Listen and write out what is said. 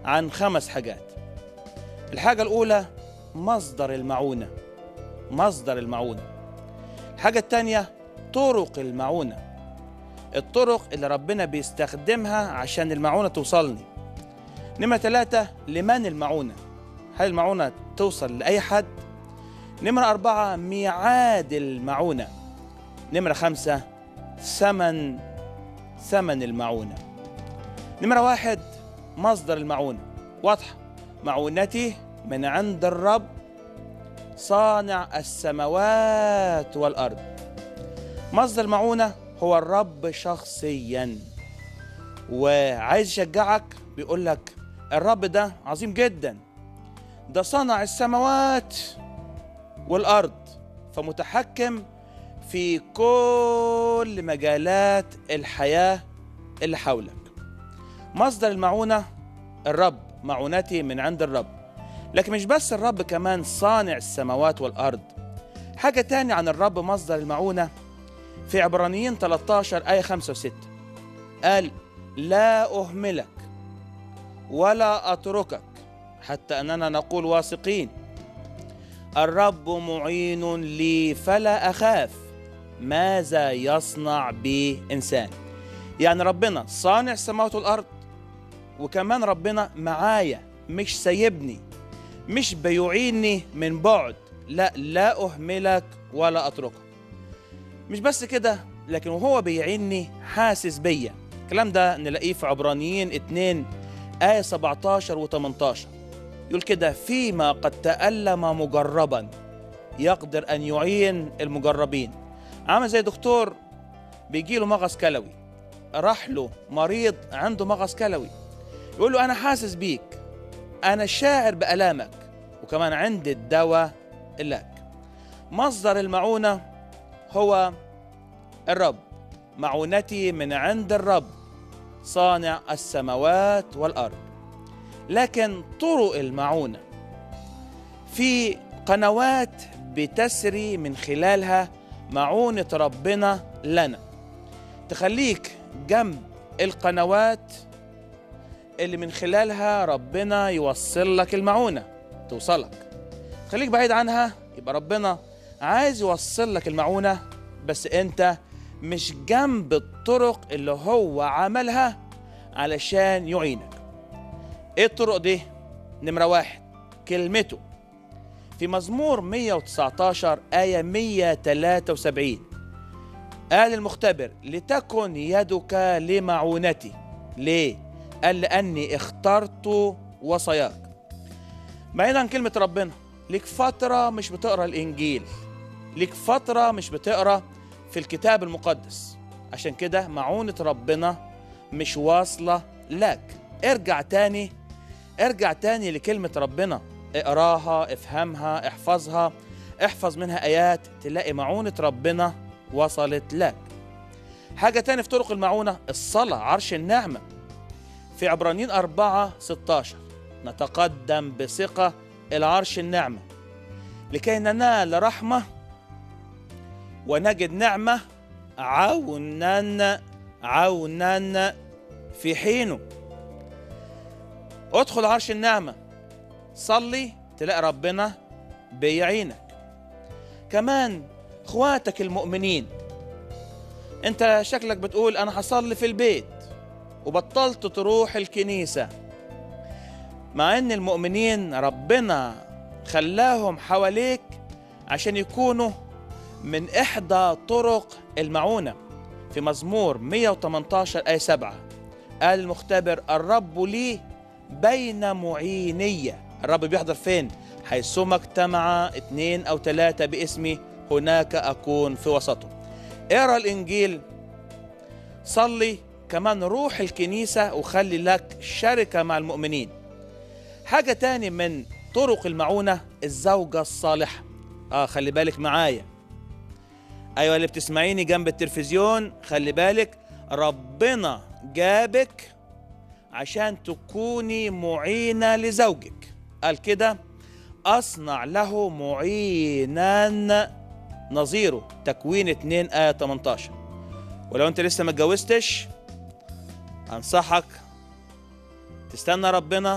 عن خمس حاجات الحاجة الأولى مصدر المعونة مصدر المعونة الحاجة التانية طرق المعونة الطرق اللي ربنا بيستخدمها عشان المعونة توصلني نمرة ثلاثة لمن المعونة هل المعونة توصل لأي حد نمرة أربعة ميعاد المعونة نمرة خمسة ثمن ثمن المعونة نمرة واحد مصدر المعونة واضحة معونتي من عند الرب صانع السماوات والأرض مصدر المعونة هو الرب شخصيا وعايز يشجعك بيقول لك الرب ده عظيم جدا ده صنع السماوات والأرض فمتحكم في كل مجالات الحياة اللي حولك مصدر المعونة الرب معونتي من عند الرب لكن مش بس الرب كمان صانع السماوات والأرض حاجة تانية عن الرب مصدر المعونة في عبرانيين 13 آية 5 و6 قال لا أهملك ولا أتركك حتى أننا نقول واثقين الرب معين لي فلا أخاف ماذا يصنع بي إنسان يعني ربنا صانع السماوات والأرض وكمان ربنا معايا مش سايبني مش بيعيني من بعد لا لا أهملك ولا أتركك مش بس كده لكن وهو بيعيني حاسس بيا الكلام ده نلاقيه في عبرانيين 2 آية 17 و 18 يقول كده فيما قد تألم مجربا يقدر أن يعين المجربين عامل زي دكتور بيجي له مغص كلوي راح له مريض عنده مغص كلوي يقول له أنا حاسس بيك أنا شاعر بألامك وكمان عندي الدواء لك مصدر المعونة هو الرب معونتي من عند الرب صانع السماوات والأرض لكن طرق المعونة في قنوات بتسري من خلالها معونة ربنا لنا تخليك جنب القنوات اللي من خلالها ربنا يوصل لك المعونة توصلك خليك بعيد عنها يبقى ربنا عايز يوصل لك المعونة بس انت مش جنب الطرق اللي هو عملها علشان يعينك ايه الطرق دي نمرة واحد كلمته في مزمور 119 آية 173 قال المختبر لتكن يدك لمعونتي ليه؟ قال لأني اخترت وصاياك بعيد عن كلمة ربنا ليك فترة مش بتقرأ الإنجيل ليك فترة مش بتقرأ في الكتاب المقدس عشان كده معونة ربنا مش واصلة لك ارجع تاني ارجع تاني لكلمة ربنا اقراها افهمها احفظها احفظ منها آيات تلاقي معونة ربنا وصلت لك حاجة تاني في طرق المعونة الصلاة عرش النعمة في عبرانيين أربعة 16 نتقدم بثقة إلى عرش النعمة لكي ننال رحمة ونجد نعمة عونا عونا في حينه ادخل عرش النعمة صلي تلاقي ربنا بيعينك كمان اخواتك المؤمنين انت شكلك بتقول انا هصلي في البيت وبطلت تروح الكنيسة مع ان المؤمنين ربنا خلاهم حواليك عشان يكونوا من احدى طرق المعونة في مزمور 118 آية 7 قال المختبر الرب لي بين معيني الرب بيحضر فين حيثما اجتمع اثنين او ثلاثة باسمي هناك اكون في وسطهم اقرا الانجيل صلي كمان روح الكنيسة وخلي لك شركة مع المؤمنين حاجة تاني من طرق المعونة الزوجة الصالحة اه خلي بالك معايا ايوه اللي بتسمعيني جنب التلفزيون خلي بالك ربنا جابك عشان تكوني معينة لزوجك قال كده أصنع له معينا نظيره تكوين 2 آية 18 ولو أنت لسه ما اتجوزتش أنصحك تستنى ربنا